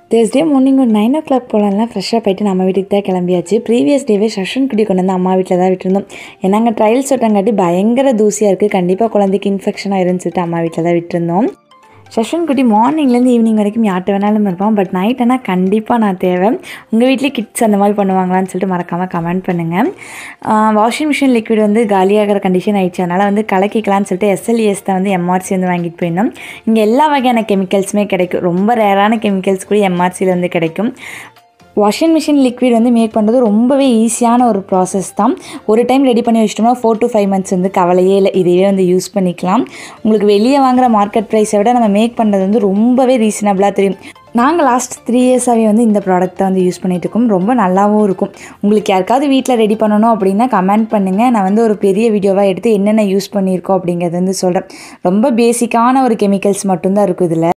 Thursday morning ஒரு nine o'clock போலலாம் ஃப்ரெஷ்ஷாக போயிட்டு நம்ம வீட்டுக்கு தான் கிளம்பியாச்சு ப்ரீவியஸ் டேவே சஷன் குடி கொண்டு வந்து அம்மா வீட்டில் தான் விட்டுருந்தோம் ஏன்னா அங்கே ட்ரையல்ஸ் விட்டங்காட்டி பயங்கர தூசியாக இருக்குது கண்டிப்பாக குழந்தைக்கு இன்ஃபெக்ஷன் ஆயிருன்னு சொல்லிட்டு அம்மா வீட்டில் தான் விட்டுருந்தோம் சஷன் குட்டி மார்னிங்லேருந்து ஈவினிங் வரைக்கும் யார்கிட்ட வேணாலும் இருப்பான் பட் நைட் ஆனால் கண்டிப்பாக நான் தேவை உங்கள் வீட்லேயே கிட்ஸ் அந்த மாதிரி பண்ணுவாங்களான்னு சொல்லிட்டு மறக்காமல் கமெண்ட் பண்ணுங்கள் வாஷிங் மிஷின் லிக்விட் வந்து காலியாகிற கண்டிஷன் ஆயிடுச்சு அதனால் வந்து கலக்கிக்கலாம்னு சொல்லிட்டு எஸ்எல்இஎஸ் தான் வந்து எம்ஆர்சி வந்து வாங்கிட்டு போயிருந்தோம் இங்கே எல்லா வகையான கெமிக்கல்ஸுமே கிடைக்கும் ரொம்ப ரேரான கெமிக்கல்ஸ் கூட எம்ஆர்சியில் வந்து கிடைக்கும் வாஷிங் மிஷின் லிக்விட் வந்து மேக் பண்ணுறது ரொம்பவே ஈஸியான ஒரு ப்ராசஸ் தான் ஒரு டைம் ரெடி பண்ணி வச்சிட்டோம்னா ஃபோர் டு ஃபைவ் மந்த்ஸ் வந்து கவலையே இல்லை இதையே வந்து யூஸ் பண்ணிக்கலாம் உங்களுக்கு வெளியே வாங்குற மார்க்கெட் ப்ரைஸை விட நம்ம மேக் பண்ணுறது வந்து ரொம்பவே ரீசனபிளாக தெரியும் நாங்கள் லாஸ்ட் த்ரீ இயர்ஸாகவே வந்து இந்த ப்ராடக்ட் தான் வந்து யூஸ் பண்ணிட்டு இருக்கோம் ரொம்ப நல்லாவும் இருக்கும் உங்களுக்கு யாருக்காவது வீட்டில் ரெடி பண்ணணும் அப்படின்னா கமெண்ட் பண்ணுங்கள் நான் வந்து ஒரு பெரிய வீடியோவாக எடுத்து என்னென்ன யூஸ் பண்ணியிருக்கோம் அப்படிங்கிறது வந்து சொல்கிறேன் ரொம்ப பேசிக்கான ஒரு கெமிக்கல்ஸ் மட்டும்தான் இருக்கும் இதில்